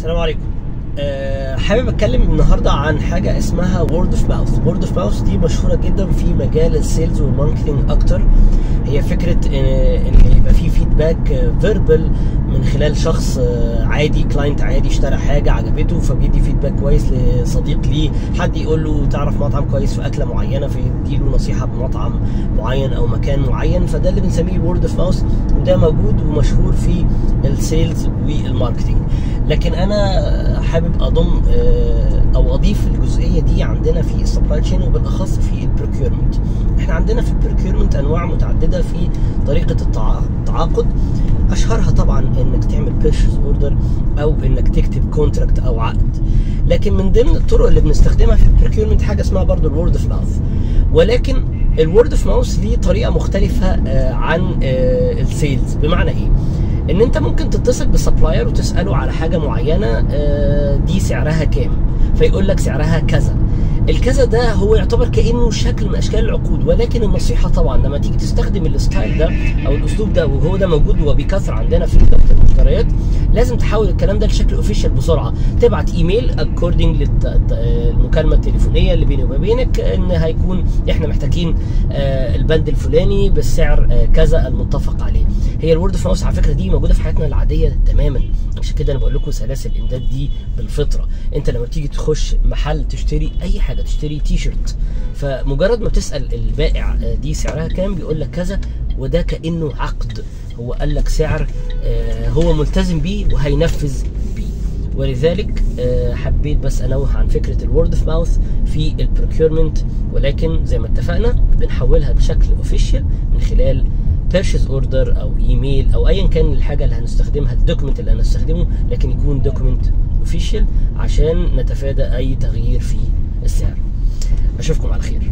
السلام عليكم أه حابب اتكلم النهارده عن حاجه اسمها وورد اوف ماوث وورد اوف ماوث دي مشهوره جدا في مجال السيلز والماركتنج اكتر هي فكره آه، ان يبقى في فيدباك فيربال من خلال شخص آه، عادي كلاينت عادي اشترى حاجه عجبته فبيدي فيدباك كويس لصديق ليه حد يقول له تعرف مطعم كويس في اكله معينه فيديله نصيحه بمطعم معين او مكان معين فده اللي بنسميه وورد اوف ماوث وده موجود ومشهور في السيلز والماركتنج لكن انا حابب اضم آه، او اضيف الجزئيه دي عندنا في السبلاي تشين وبالاخص في البروكيورمنت احنا عندنا في البروكيورمنت انواع متعدده في طريقه التع- التعاقد اشهرها طبعا انك تعمل بيرشز اوردر او انك تكتب كونتراكت او عقد لكن من ضمن الطرق اللي بنستخدمها في البروكيورمنت حاجه اسمها برضو الورد اوف ماوث ولكن الورد اوف ماوث ليه طريقه مختلفه آه، عن آه، السيلز بمعنى ايه ان انت ممكن تتصل بسبلاير وتساله على حاجه معينه آه، دي سعرها كام فيقول لك سعرها كذا الكذا ده هو يعتبر كانه شكل من اشكال العقود ولكن النصيحه طبعا لما تيجي تستخدم الستايل ده او الاسلوب ده وهو ده موجود وبكثره عندنا في اداره المشتريات لازم تحول الكلام ده لشكل اوفيشال بسرعه تبعت ايميل اكوردنج للمكالمه التليفونيه اللي بيني وما بينك ان هيكون احنا محتاجين آه، البند الفلاني بالسعر آه، كذا المتفق عليه هي الورد اوف ماوس على فكره دي موجوده في حياتنا العاديه تماما عشان كده انا بقول لكم سلاسل الامداد دي بالفطره انت لما تيجي تخش محل تشتري اي حاجه تشتري تي شيرت فمجرد ما بتسال البائع آه، دي سعرها كام بيقول لك كذا وده كانه عقد هو قال لك سعر آه، هو ملتزم بيه وهينفذ بيه ولذلك آه، حبيت بس انوه عن فكره الورد اوف ماوث في البروكيورمنت ولكن زي ما اتفقنا بنحولها بشكل اوفيشال من خلال بيرشيز اوردر او ايميل او ايا كان الحاجه اللي هنستخدمها الدوكيمنت اللي هنستخدمه لكن يكون دوكيمنت اوفيشال عشان نتفادى اي تغيير في السعر اشوفكم على خير